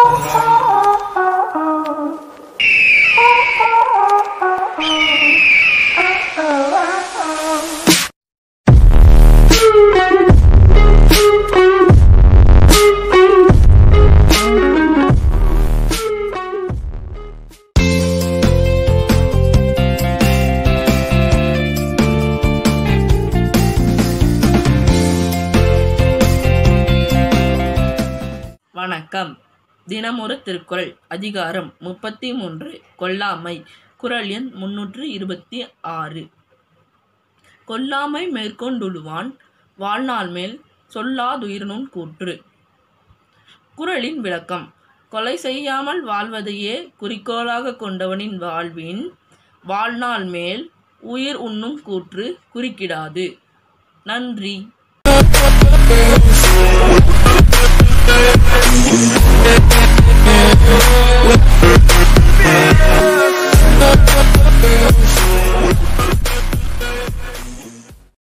வணக்கம் தினமொரு திருக்குறள் அதிகாரம் முப்பத்தி மூன்று கொல்லாமை குறள் எண் முன்னூற்று இருபத்தி ஆறு கொல்லாமை மேற்கொண்டுழுவான் வாழ்நாள் மேல் சொல்லாதுயிரினும் கூற்று குறளின் விளக்கம் கொலை செய்யாமல் வாழ்வதையே குறிக்கோளாக கொண்டவனின் வாழ்வின் வாழ்நாள் மேல் உயிர் உண்ணும் கூற்று குறுக்கிடாது நன்றி